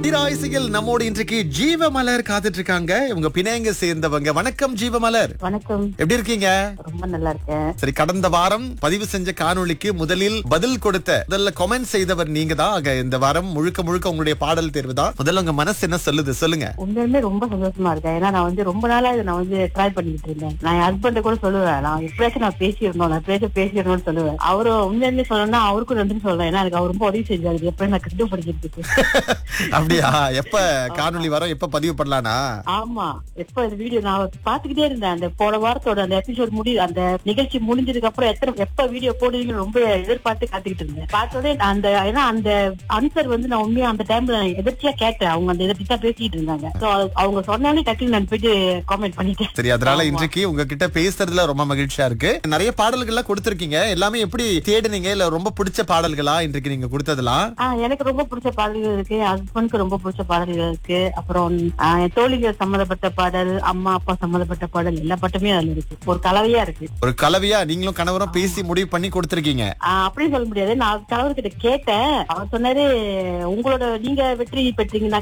தீராயசியில் நம்மோடு இன்றைக்கு ஜீவமலர் காத்துட்டு இருக்காங்க இவங்க பிணையங்க சேர்ந்தவங்க வணக்கம் ஜீவமலர் வணக்கம் எப்படி இருக்கீங்க ரொம்ப நல்லா இருக்கேன் சரி கடந்த வாரம் பதிவு செஞ்ச காணொளிக்கு முதலில் பதில் கொடுத்த முதல்ல கமெண்ட் செய்தவர் நீங்க தான் ஆக இந்த வாரம் முழுக்க முழுக்க உங்களுடைய பாடல் தேர்வு தான் முதல்ல உங்க மனசு என்ன சொல்லுது சொல்லுங்க உண்மையுமே ரொம்ப சந்தோஷமா இருக்கேன் ஏன்னா நான் வந்து ரொம்ப நாளா இதை நான் வந்து ட்ரை பண்ணிட்டு இருந்தேன் நான் என் ஹஸ்பண்ட் கூட சொல்லுவேன் நான் எப்படியாச்சும் நான் பேசிடணும் நான் பேச பேசிடணும்னு சொல்லுவேன் அவரும் உண்மையுமே சொல்லணும்னா அவருக்கும் நன்றி சொல்றேன் ஏன்னா எனக்கு அவர் ரொம்ப உதவி செஞ்சாரு எப்படி நான் கிட்ட படிக்கிறதுக்கு அப்படியா எப்ப காணொளி வரோம் எப்ப பதிவு பண்ணலானா ஆமா எப்ப இந்த வீடியோ நான் பாத்துக்கிட்டே இருந்தேன் அந்த போன வாரத்தோட அந்த எபிசோட் முடி அந்த நிகழ்ச்சி முடிஞ்சதுக்கு அப்புறம் எத்தனை எப்ப வீடியோ போடுவீங்கன்னு ரொம்ப எதிர்பார்த்து காத்துக்கிட்டு இருந்தேன் பார்த்தோடனே அந்த ஏன்னா அந்த ஆன்சர் வந்து நான் உண்மையா அந்த டைம்ல எதிர்ச்சியா கேட்டேன் அவங்க அந்த இதை பத்தி தான் பேசிட்டு இருந்தாங்க So, அவங்க சொன்னாலே டக்குனு நான் போயிட்டு காமெண்ட் பண்ணிட்டேன் சரி அதனால ஆமா. இன்றைக்கு உங்ககிட்ட பேசுறதுல ரொம்ப மகிழ்ச்சியா இருக்கு நிறைய பாடல்கள்லாம் கொடுத்திருக்கீங்க எல்லாமே எப்படி தேடுனீங்க இல்ல ரொம்ப பிடிச்ச பாடல்களா இன்றைக்கு நீங்க கொடுத்ததெல்லாம் ஆஹ் எனக்கு ரொம்ப பிடிச்ச பாடல்கள் இருக்கு ஹஸ்பண்ட்க்கு ரொம்ப பிடிச்ச பாடல்கள் இருக்கு அப்புறம் ஆஹ் என் தோழிகள் சம்மந்தப்பட்ட பாடல் அம்மா அப்பா சம்மந்தப்பட்ட பாடல் எல்லா பாட்டுமே அதுல இருக்கு ஒரு கலவையா இருக்கு ஒரு கலவையா நீங்களும் கணவரும் பேசி முடிவு பண்ணி கொடுத்திருக்கீங்க ஆஹ் அப்படின்னு சொல்ல முடியாது நான் கணவர்கிட்ட கேட்டேன் அவர் சொன்னாரு உங்களோட நீங்க வெற்றி பெற்றீங்கன்னா